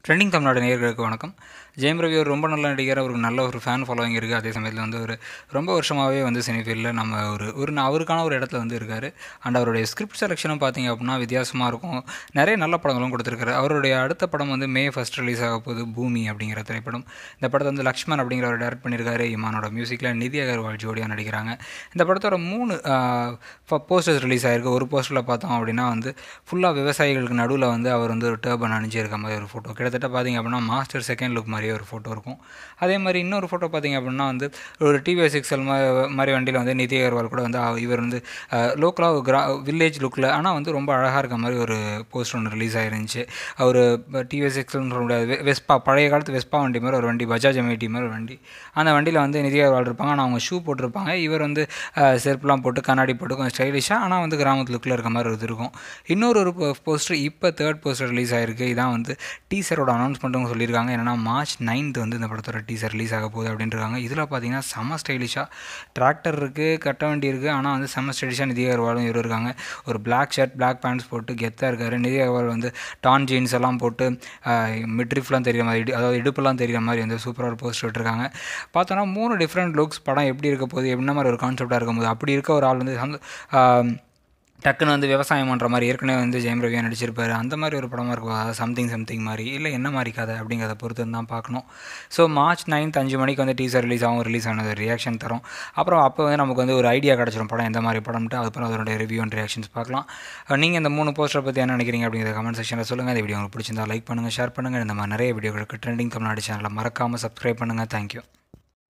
trending Tamil Nadu நேயர்களுக்கு வணக்கம் ஜெயம் ரவி ஒரு ரொம்ப நல்ல நடிகர் அவருக்கு நல்ல ஒரு ஃபேன் ஃபாலோவிங் இருக்குது அதே சமயத்தில் வந்து ஒரு ரொம்ப வருஷமாகவே வந்து சினி ஃபீல்டில் நம்ம ஒரு ஒரு அவருக்கான ஒரு இடத்துல வந்து இருக்கார் அண்ட் அவருடைய ஸ்கிரிப்ட் செலெக்ஷனும் பார்த்தீங்க அப்படின்னா வித்தியாசமாக இருக்கும் நிறைய நல்ல படங்களும் கொடுத்துருக்காரு அவருடைய அடுத்த படம் வந்து மே ஃபஸ்ட் ரிலீஸ் ஆக போகுது பூமி அப்படிங்கிற திரைப்படம் இந்த படத்தை வந்து லக்ஷ்மன் அப்படிங்கிறவர் டேரக்ட் பண்ணியிருக்காரு இமானோட மியூசிக்கில் நிதி அகர்வால் ஜோடியாக நடிக்கிறாங்க இந்த படத்தோட மூணு போஸ்டர்ஸ் ரிலீஸ் ஆகிருக்கு ஒரு போஸ்டரில் பார்த்தோம் அப்படின்னா வந்து ஃபுல்லாக விவசாயிகளுக்கு நடுவில் வந்து அவர் வந்து ஒரு டர்பன் அணிஞ்சிருக்க மாதிரி ஒரு ஃபோட்டோ கிட்டத்தட்ட பார்த்தீங்க அப்படின்னா மாஸ்டர் செகண்ட் லுக் மாதிரியே ஒரு ஃபோட்டோ இருக்கும் அதே மாதிரி இன்னொரு ஃபோட்டோ பார்த்தீங்க அப்படின்னா வந்து ஒரு டிவிஎஸ் எக்ஸல் மாதிரி வண்டியில் வந்து நிதி அகர்வால் கூட வந்து அவ- இவர் வந்து லோக்கலாக கிரா வில்லேஜ் லுக்கில் ஆனால் வந்து ரொம்ப அழகாக இருக்க மாதிரி ஒரு போஸ்டர் ஒன்று ரிலீஸ் ஆயிருந்துச்சு அவர் டிவிஎஸ் எக்ஸல்னு சொல்ல முடியாது வெ- வெஸ்பா பழைய காலத்து வெஸ்பா வண்டி மாதிரி ஒரு வண்டி பஜாஜ் எம்ஐடி மாதிரி ஒரு வண்டி அந்த வண்டியில் வந்து நிதி அகர்வால் இருப்பாங்க ஆனால் அவங்க ஷூ போட்டிருப்பாங்க இவர் வந்து அஹ், செருப்புலாம் போட்டு கண்ணாடி போட்டு கொஞ்சம் ஸ்டைலிஷாக ஆனால் வந்து கிராமத்து லுக்கில் இருக்க மாதிரி ஒரு இது இருக்கும் இன்னொரு ஒரு போஸ்டர் இப்போ தேர்ட் போஸ்டர் ரிலீஸ் ஆயிருக்கு இதான் வந்து டீசரோட அனௌன்ஸ்மெண்ட்டும் சொல்லியிருக்காங்க என்னன்னா மார்ச் நைன்த் வந்து இந்த படத்தோட டீசர் ரிலீஸ் ஆக போகுது அப்படின்றாங்க இதில் பார்த்தீங்கன்னா செம ஸ்டைலிஷாக டிராக்டர் இருக்குது கட்ட வண்டி இருக்குது ஆனால் வந்து செம ஸ்டைலிஷாக நிதி அகர்வாலும் இவர் இருக்காங்க ஒரு Black ஷர்ட் Black பேண்ட்ஸ் போட்டு கெத்தாக இருக்காரு நிதி அகர்வால் வந்து டான் ஜீன்ஸ் எல்லாம் போட்டு மிட்ரிஃப்லாம் தெரியுற மாதிரி இடு அதாவது இடுப்புலாம் தெரியுற மாதிரி வந்து சூப்பராக ஒரு போஸ்டர் விட்டுருக்காங்க பார்த்தோன்னா மூணு டிஃப்ரெண்ட் லுக்ஸ் படம் எப்படி இருக்க போகுது என்ன மாதிரி ஒரு கான்செப்டாக இருக்கும்போது அப்படி இருக்க ஒரு ஆள் வந்து சந்த- ஆஹ் டக்குன்னு வந்து விவசாயம் பண்ணுற மாதிரி ஏற்கனவே வந்து ஜெயம் ரவியா நடிச்சிருப்பாரு அந்த மாதிரி ஒரு படமாக இருக்கும் சம்திங் சம்திங் மாதிரி இல்லை என்ன மாதிரி கதை அப்படிங்கிறத பொறுத்து தான் பார்க்கணும் ஸோ மார்ச் நைன்த் அஞ்சு மணிக்கு வந்து டீசர் ரிலீஸ் ஆகும் ரிலீஸ் ஆனது ரியாக்ஷன் தரும் அப்புறம் அப்போ வந்து நமக்கு வந்து ஒரு ஐடியா கிடச்சிரும் படம் எந்த மாதிரி படம்ட்டு அதுக்கப்புறம் அதோட ரிவ்யூ அண்ட் ரியாக்ஷன்ஸ் பார்க்கலாம் நீங்கள் இந்த மூணு போஸ்டரை பற்றி என்ன நினைக்கிறீங்க அப்படிங்கிற கமெண்ட் செக்ஷனில் சொல்லுங்கள் இந்த வீடியோ உங்களுக்கு பிடிச்சிருந்தா லைக் பண்ணுங்கள் ஷேர் பண்ணுங்கள் இந்த மாதிரி நிறைய வீடியோகளுக்கு ட்ரெண்டிங் தமிழ்நாடு சேனலை மறக்காமல் சப்ஸ்கிரைப் பண்ணுங்கள் தேங்க்யூ